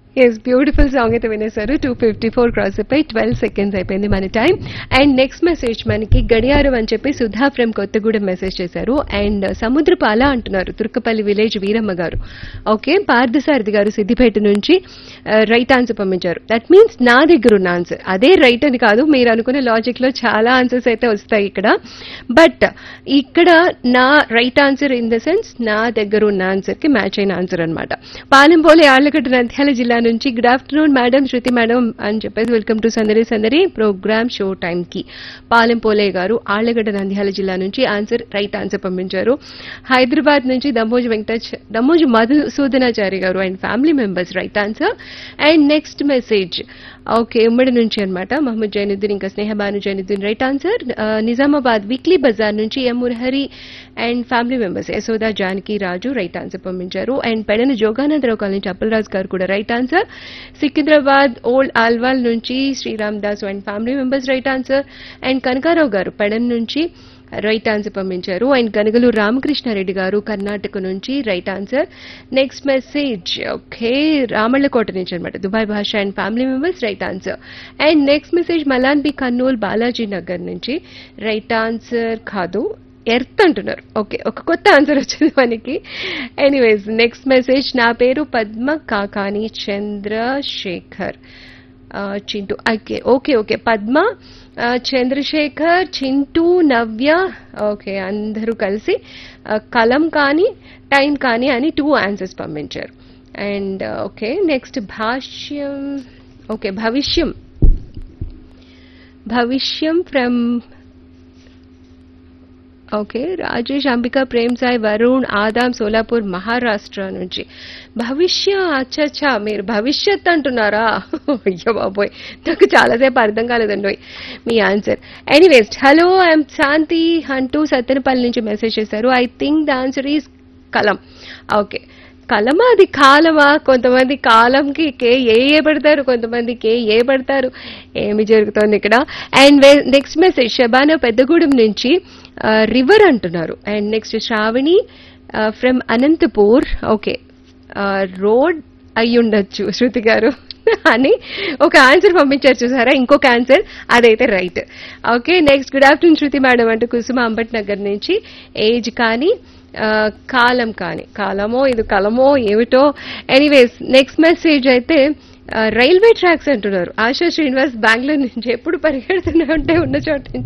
yes beautiful song అయితే వినేశారు two fifty four cross అయిపోయి ట్వెల్వ్ సెకండ్స్ అయిపోయింది మన టైం అండ్ నెక్స్ట్ మెసేజ్ మనకి గడియారం అని చెప్పి సుధా ఫ్రమ్ కొత్తగూడెం మెసేజ్ చేశారు అండ్ సముద్రపాల అంటున్నారు తుర్కపల్లి విలేజ్ వీరమ్మ గారు ఓకే పార్థసారథి గారు సిద్దిపేట నుంచి రైట్ ఆన్సర్ పంపించారు దట్ మీన్స్ నా దగ్గర ఉన్న ఆన్సర్ అదే రైట్ అని కాదు మీరు అనుకునే లాజిక్ లో చాలా ఆన్సర్స్ అయితే వస్తాయి ఇక్కడ బట్ ఇక్కడ నా right answer in the sense నా దగ్గర ఉన్న ఆన్సర్ కి మ్యాచ్ అయిన ఆన్సర్ అనమాట పాలెంపోలే ఆళ్లగడ్డ నంద్యాల జిల్లా నుంచి good afternoon madam Shruti madam అని చెప్పేసి వెల్కమ్ టు సందరి సందరి ప్రోగ్రామ్ షో టైం కి పాలెంపోలే గారు ఆళ్లగడ్డ నంద్యాల జిల్లా నుంచి ఆన్సర్ రైట్ ఆన్సర్ పంపించారు హైదరాబాద్ నుంచి Dammoju వెంకటాచ్ Dammoju Madhusudanachari garu and family members right answer and next message okay ఉమ్మడి నుంచి అనమాట మహమ్మద్ జైనుద్దీన్ ఇంకా Snehabanu Zainuddin right answer Nizamabad weekly Bazar నుంచి M Murahari and family members Yashoda Janaki Raju right answer పంపించారు అండ్ పెడన జోగానందరావు కాలనీ అప్పలరాజు గారు కూడా right answer Secunderabad old Alwal నుంచి Sriram Das and family members right answer and Kanakarao garu Pedana నుంచి రైట్ ఆన్సర్ పంపించారు అండ్ కనగలు రామకృష్ణారెడ్డి గారు కర్ణాటక నుంచి right answer next message okay Ramallakota నుంచి అనమాట Dubai Basha and family members right answer and next message Malan B Kurnool Balaji Nagar నుంచి రైట్ ఆన్సర్ కాదు ఎర్త్ అంటున్నారు ఓకే ఒక కొత్త ఆన్సర్ వచ్చింది మనకి ఎనీవేస్ నెక్స్ట్ మెసేజ్ నా పేరు పద్మ కాకాని చంద్రశేఖర్ ఆ, Chintu okay okay okay Padma ఆ, చంద్రశేఖర్ చింటూ నవ్య ఓకే అందరూ కలిసి ఆ, కలం కానీ టైం కానీ అని టూ ఆన్సర్స్ పంపించారు అండ్ ఓకే నెక్స్ట్ భాష్యం ఓకే భవిష్యం భవిష్యం from okay Rajesh Ambika Prem Sai Varun Adam Solapur Maharashtra నుంచి భవిష్య అచ్చచ్చా మీరు భవిష్యత్ అంటున్నారా అయ్యో బాబోయ్ నాకు చాలాసేపు అర్థం కాలేదండి మీ answer anyways hello I'm Shanti అంటూ సత్తెనపల్లి నుంచి మెసేజ్ చేశారు I think the answer is కలం ఓకే కలమా అది కాలమా కొంతమంది కాలంకి కే ఏ ఏ పెడతారు కొంతమంది కే ఏ పెడతారు ఏమి జరుగుతోంది ఇక్కడ and next message Shabana Peddagudem నుంచి రివర్ అంటున్నారు and next Shravani from Anantapur okay road అయి ఉండొచ్చు శృతి గారు అని ఒక ఆన్సర్ పంపించారు చూసారా ఇంకొక ఆన్సర్ అదైతే right okay next good afternoon Shruti madam అంటూ కుసుమ అంబట్ నగర్ నుంచి ఏజ్ కానీ ఆ, కాలం కానీ కాలమో ఇది కలమో ఏమిటో ఎనీవేస్ నెక్స్ట్ మెసేజ్ అయితే ఆ, రైల్వే ట్రాక్స్ అంటున్నారు ఆశా శ్రీనివాస్ బెంగళూరు నుంచి ఎప్పుడు పరిగెడుతూనే ఉంటే ఉన్న చోట నుంచి